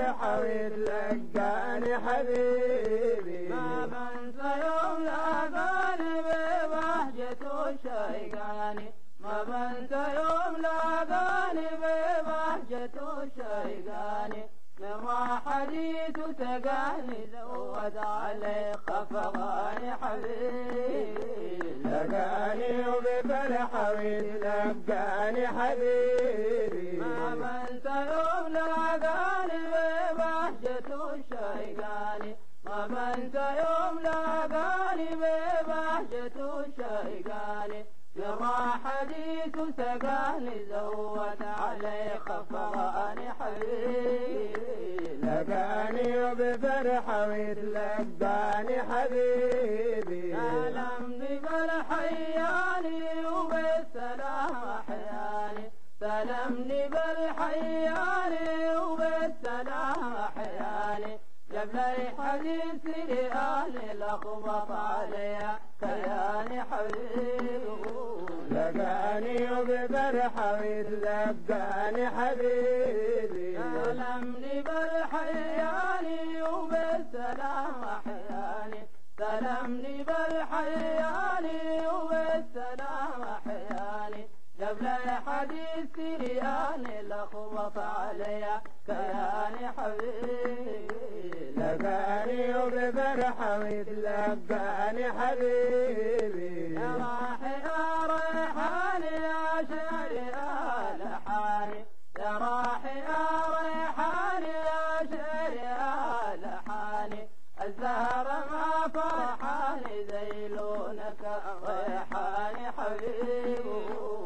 بفرحة ويتلقاني حبيبي ما بنسى يوم لاقاني ببهجة الشيقاني ما بنسى يوم لاقاني ببهجة الشيقاني لما حديث تقاني زود علي خفقاني حبيبي لقاني وبفرحة ويتلقاني حبيبي ما بنسى يوم لاقاني ببهجة الشيقاني ما بنسى يوم لاقاني ببهجة الشيقاني لما حديث سقاني زود علي خفقاني حبيبي لقاني وبفرحة ويتلقاني حبيبي سلمني بالحياني وبالسلام أحياني سلمني بالحياني وبالسلام أحياني جاب لي حديث ريالي لخبط عليا كياني حبيبي لقاني وبفرحة ويتلقاني حبيبي سلمني بالحياني وبالسلام أحياني سلمني بالحياني وبالسلام أحياني جاب لي حديث رياني لخبط عليا كياني حبيبي لقاني وبفرحة ويتلقاني حبيبي يا راحي يا ريحاني يا شعري يا لحاني يا راحي يا ريحاني يا شعري يا لحاني الزهر ما فرحاني زي لونك ريحاني حبيبي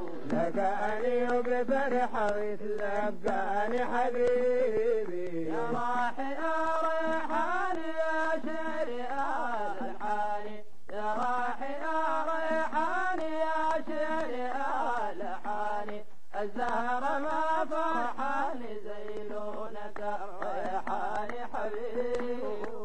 لقاني وبفرحة ويتلقاني حبيبي يا راحي يا ريحاني يا شعري يا لحاني يا راحي يا ريحاني يا شعري يا لحاني الزهر ما فرحاني زي لونك ريحاني حبيبي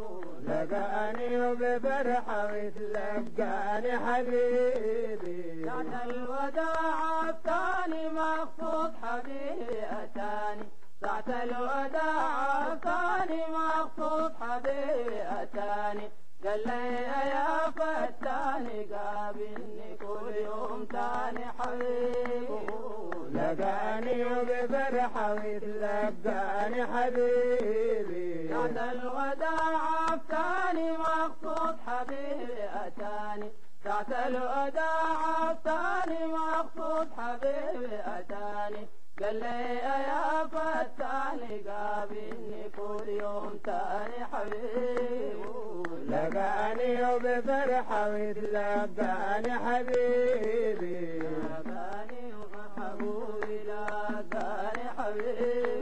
لقاني وبفرحة ويتلقاني حبيبي ساعة الوداع الثاني مقصود حبيبي أتاني ساعة الوداع الثاني مقصود حبيبي أتاني قال لي يا فتاني قابلني كل يوم تاني حبيبي لقاني وبفرحة ويتلقاني حبيبي ساعة الوداع الثاني مقصود حبيبي أتاني ساعة الوداع الثاني مقصود حبيبي أتاني قال لي يا فتاني قابلني كل يوم تاني حبيبي لقاني وبفرحة ويتلقاني حبيبي لقاني ومحبوبي لقاني حبيبي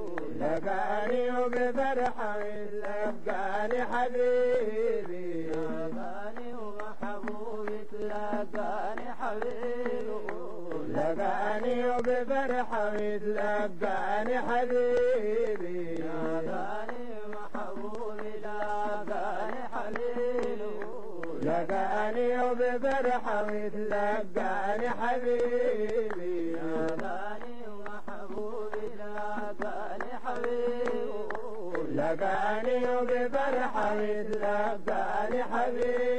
لقاني وبفرحة ويتلقاني حبيبي لقاني ومحبوبي تلاقاني حبيبي لقاني وبفرحة ويتلقاني حبيبي لقاني محبوبي لقاني حبيبي لقاني وبفرحة ويتلقاني حبيبي لقاني محبوبي لقاني حبيبي لقاني وبفرحة ويتلقاني حبيبي